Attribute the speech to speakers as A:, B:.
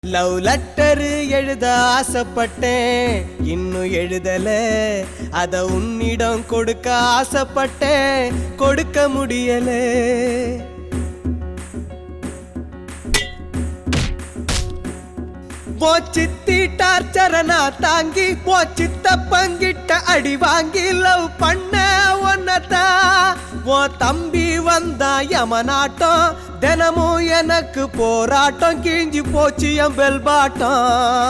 A: love letter எழுத ஆசைப்பட்டேன் இன்னும் எழுதல அத உன்னிடம் கொடுக்க ஆசைப்பட்டேன் கொடுக்க முடியல போச்சித்தி டார்ச்சரனா தாங்கி போச்சித்த பங்கிட்ட அடி வாங்கி லவ் பண்ண ஒன்னதா ஓ தம்பி வந்தா யமனாட்டம் தினமும் எனக்கு போராட்டம் கிழிஞ்சு போச்சு என் பெல் பாட்டம்